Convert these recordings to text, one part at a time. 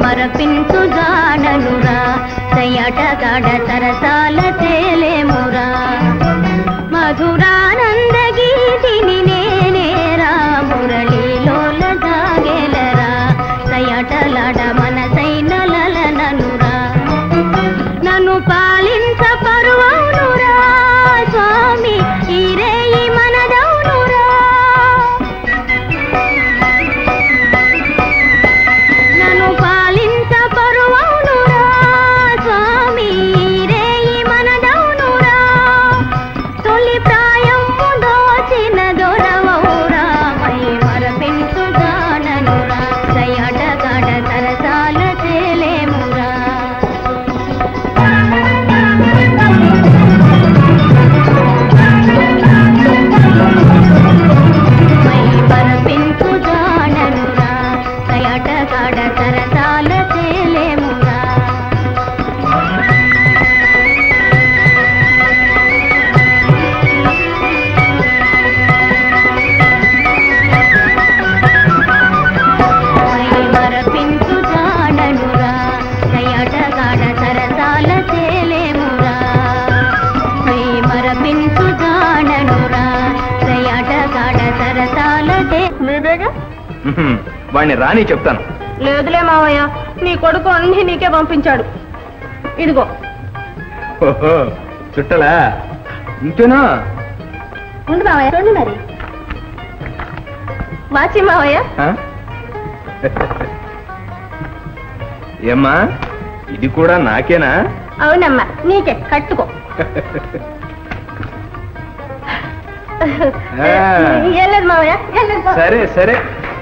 మరపించు జాడనురా సయటగాడ సరసాల తేలేమురా మధురానంద గీతిని నేనేరా మురళీలోల జాగేలరా సయటలాడ మనసైన లలననురా నన్ను పాలించ పరువనురా స్వామి ఈరేయి మనదౌనురా నన్ను పాలించ పరువనురా స్వామి ఈరేయి మనదౌనురా తొలి ప్రాయము దోచిన దొరవౌరా మై మరపించు గాననురా సయటగాడ సరసాల తేలేమురా మై మరపించు గాననురా సయటగాడ సరసాల తేలేమురా మై మరపించు జాడనురా సయటగాడ సరసాల తేలేమురా మై మరపించు జాడనురా సయటగాడ సరసాల తే మీదేగా ఉహుం, వాడిని రాని చెప్తాను లేదులే మావయ్య నీ కొడుకు అన్ని నీకే పంపించాడు ఇదిగో ఓహో చుట్టలా ఇంతేనా ఉండు మావయ్య చూడండి మరి వాచి మావయ్య ఆ? ఏమ్మా ఇది కూడా నాకేనా అవునమ్మా నీకే కట్టుకో ఆ. ఏం లేదు మావయ్య ఏం లేదు మావయ్య. సరే సరే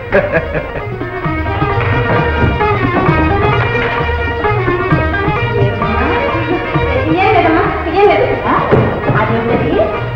ఏం లేదమ్మా ఏం లేదు అదేంటది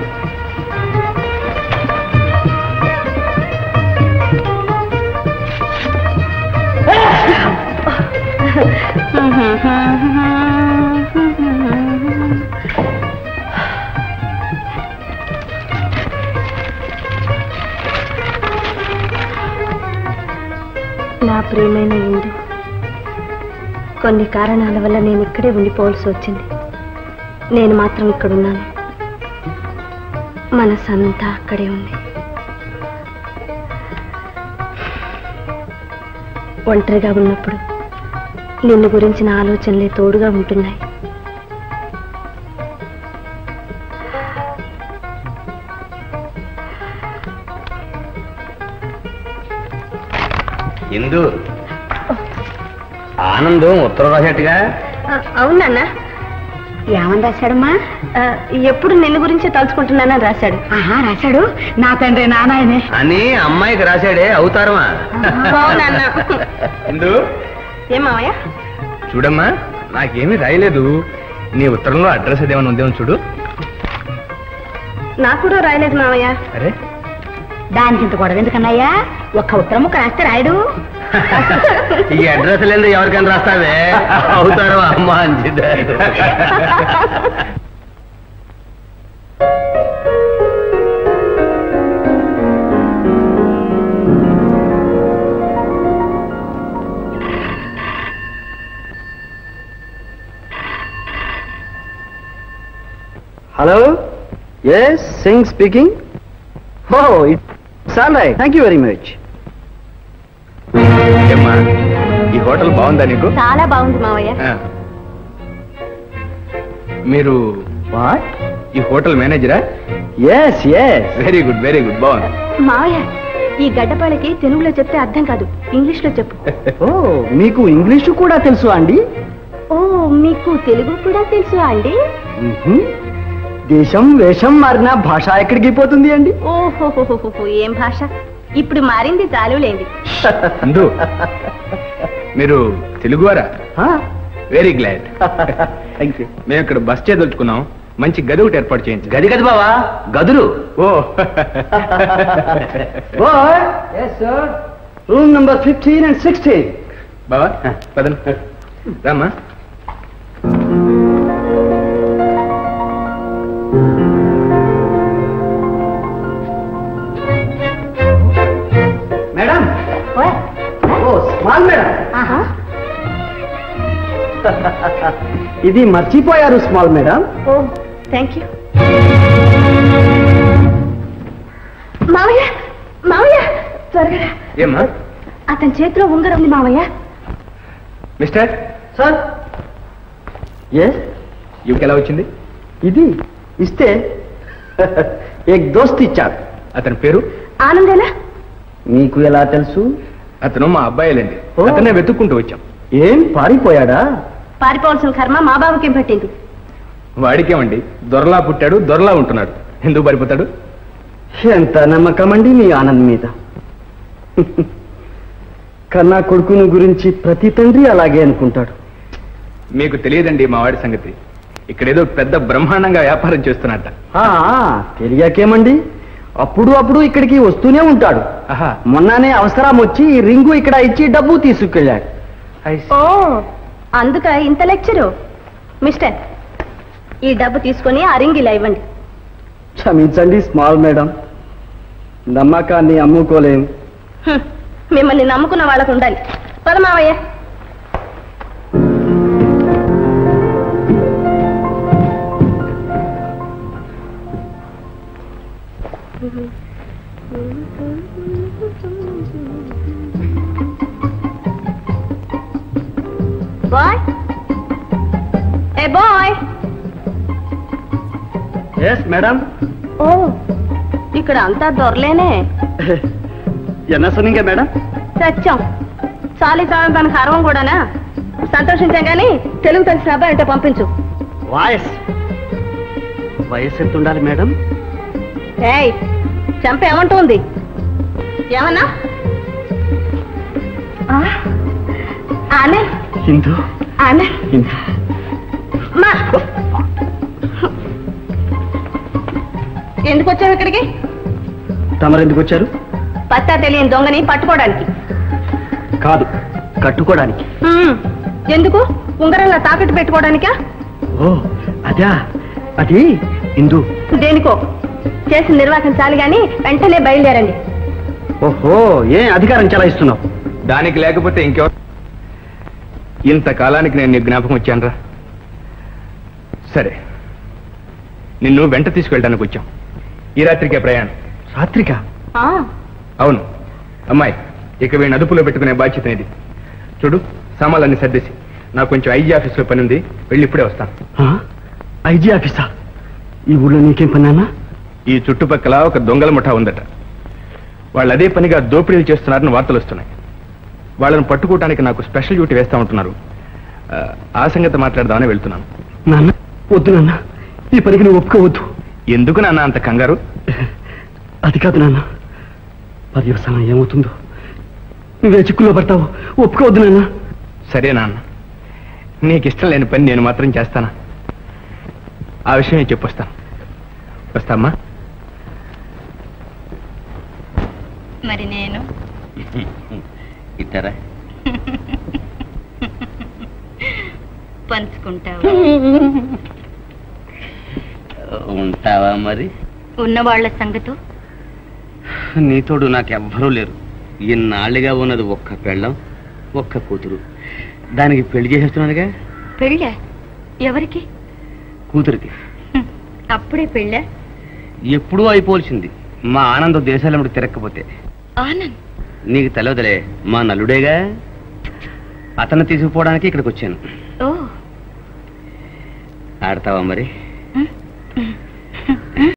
నా ప్రియమైన ఇందు కొన్ని కారణాల వల్ల నేను ఇక్కడే ఉండిపోవాల్సి వచ్చింది నేను మాత్రం ఇక్కడున్నాను మనసంతా అక్కడే ఉంది ఒంటరిగా ఉన్నప్పుడు నిన్ను గురించిన ఆలోచనలే తోడుగా ఉంటున్నాయి ఇందు ఆనందం ఉత్తరం రాసేట్టుగా అవునన్నా ఏమని రాశాడమ్మా ఎప్పుడు నిన్ను గురించే తలుచుకుంటున్నానని రాశాడు ఆహా రాశాడు నా తండ్రి నానాయనే అని అమ్మాయికి రాశాడే అవుతారమా బావునన్నా ఇందు ఏమావయ్య చూడమ్మా నాకేమీ రాయలేదు నీ ఉత్తరంలో అడ్రస్ ఏమైనా ఉందేమో చూడు నాకు కూడా రాయలేదు మావయ్య అరే దానికి ఇంత గొడవ ఎందుకన్నయ్యా ఒక్క ఉత్తరం ముక్క రాస్తే రాయడు ఈ అడ్రస్ లేదు ఎవరికైనా రాస్తావే అవుతారమా అమ్మ అంచిదే hello yes Singh speaking oh it's all right thank you very much ఏమ్మా ఈ హోటల్ బాగుందా నీకు చాలా బాగుంది మావయ్య ఆ. మీరు వాట్ ఈ హోటల్ మేనేజరా yes yes very good very good బాగుంది మావయ్య ఈ గడ్డపాలకి తెలుగులో చెప్తే అర్థం కాదు ఇంగ్లీష్ లో చెప్పు ఓ మీకు ఇంగ్లీషు కూడా తెలుసు అండి ఓ మీకు తెలుగు కూడా తెలుసు అండి మ్మ్హ్మ్. దేశం వేషం మారిన భాష ఎక్కడికి పోతుంది అండి ఓహో ఏం భాష ఇప్పుడు మారింది చాలులేంది అందు మీరు తెలుగువారా వెరీ గ్లాడ్ థ్యాంక్ యూ మేము ఇక్కడ బస్ చేదలుచుకున్నాం మంచి గది ఒకటి ఏర్పాటు చేయించు గది గది బావా గదులు oh boy yes sir room number fifteen and sixteen బావా పదను రామ్మా మేడం ఓ స్మాల్ మేడం ఇది మర్చిపోయారు small madam oh thank you మావయ్య మావయ్య త్వరగా రా. ఏమ్మా అతని చేతిలో ఉంగరం ఉంది మావయ్య మిస్టర్ సార్ ఎస్ ఇవికి ఎలా వచ్చింది ఇది ఇస్తే ఏక్ దోస్త్ ఇచ్చాడు అతని పేరు ఆనందేనా మీకు ఎలా తెలుసు అతను మా అబ్బాయిలండి ఓ. అతనే వెతుక్కుంటూ వచ్చాం ఏం పారిపోయాడా పారిపోవాల్సిన కర్మ మా బాబుకేం పట్టింది వాడికేమండి దొరలా పుట్టాడు దొరలా ఉంటున్నాడు ఎందుకు పారిపోతాడు ఎంత నమ్మకం అండి మీ ఆనంద్ మీద కన్నా కొడుకును గురించి ప్రతి తండ్రి అలాగే అనుకుంటాడు మీకు తెలియదండి మా వాడి సంగతి ఇక్కడేదో పెద్ద బ్రహ్మాండంగా వ్యాపారం చేస్తున్నట్ట ఆ, తెలియకేమండి అప్పుడు అప్పుడు ఇక్కడికి వస్తూనే ఉంటాడు ఆహా మొన్ననే అవసరం వచ్చి ఈ రింగు ఇక్కడ ఇచ్చి డబ్బు తీసుకెళ్ళాడు ఓ అందుక ఇంత లెక్చరు మిస్టర్ ఈ డబ్బు తీసుకొని ఆ రింగ్ ఇలా ఇవ్వండి క్షమించండి స్మాల్ మేడం నమ్మకాన్ని అమ్ముకోలేం హ్మ్. మిమ్మల్ని నమ్ముకున్న వాళ్ళకు ఉండాలి పద మావయ్య బాయ్ ఏ బాయ్ ఎస్ మేడం ఓ ఇక్కడ అంతా దొరలేనే ఎన్న సొనింగే మేడం సత్యం చాలీ చాలని తనకు అరవం కూడానా సంతోషించాం కానీ తెలుగు తెలిసిన అబ్బాయి అంటే పంపించు వాయస్ వయసు ఎంత ఉండాలి మేడం ఏయ్ చంప ఏమంటుంది ఏమన్నా ఆ, ఆనే హిందూ ఆనే హిందూ మా ఎందుకు వచ్చావు ఇక్కడికి తమరు ఎందుకు వచ్చారు పత్తా తెలియని దొంగని పట్టుకోవడానికి కాదు కట్టుకోవడానికి హ్మ్. ఎందుకు ఉంగరంలో తాకట్టు పెట్టుకోవడానికా ఓ అదా అది హిందూ దేనికో చేసి నిర్వాహించాలి గాని వెంటనే బయలుదేరండి ఓహో ఏ అధికారం చలాయిస్తున్నావు దానికి లేకపోతే ఇంకెవరు ఇంతకాలానికి నేను నీ జ్ఞాపకం వచ్చానురా సరే నిన్ను వెంట తీసుకెళ్ళడానికి వచ్చాం ఈ రాత్రికే ప్రయాణం రాత్రిక ఆ, అవును అమ్మాయి ఇక వీడిని అదుపులో పెట్టుకునే బాధ్యత ఇది చూడు సామాన్లన్నీ సర్దేసి నాకు కొంచెం ఐజీ ఆఫీస్లో పని ఉంది వెళ్ళి ఇప్పుడే వస్తాను ఐజీ ఆఫీసా ఈ ఊళ్ళో నీకేం పన్నానా ఈ చుట్టుపక్కల ఒక దొంగల ముఠా ఉందట వాళ్ళు అదే పనిగా దోపిడీలు చేస్తున్నారని వార్తలు వస్తున్నాయి వాళ్ళని పట్టుకోవటానికి నాకు స్పెషల్ డ్యూటీ వేస్తా ఉంటున్నారు ఆ, ఆ సంగతి మాట్లాడదామని వెళ్తున్నాను నాన్న వద్దు నాన్న ఈ పనికి నువ్వు ఒప్పుకోవద్దు ఎందుకు నాన్న అంత కంగారు అది కాదు నాన్న పర్యవసానం ఏమవుతుందో నువ్వే చిక్కుల్లో పడతావు ఒప్పుకోవద్దు నాన్న సరే నాన్న నీకు ఇష్టం లేని పని నేను మాత్రం చేస్తానా ఆ విషయం నేను చెప్పొస్తాను వస్తామ్మా మరి నేను ఇట్టారా పంచుకుంటావు ఉంటావా మరి ఉన్న వాళ్ళ సంగతు నీతోడు నాకెవ్వరూ లేరు ఇన్నాళ్ళుగా ఉన్నది ఒక్క పెళ్ళం ఒక్క కూతురు దానికి పెళ్లి చేసేస్తున్నానుగా పెళ్ళా ఎవరికి కూతురికి హ్మ్. అప్పుడే పెళ్ళా ఎప్పుడూ అయిపోవలసింది మా ఆనందం దేశాలమ్మడి తిరగకపోతే ఆనంద్ నీకు తెలియదులే మా నల్లుడేగా అతన్ని తీసుకుపోవడానికి ఇక్కడికి వచ్చాను ఓ ఆడతావా మరి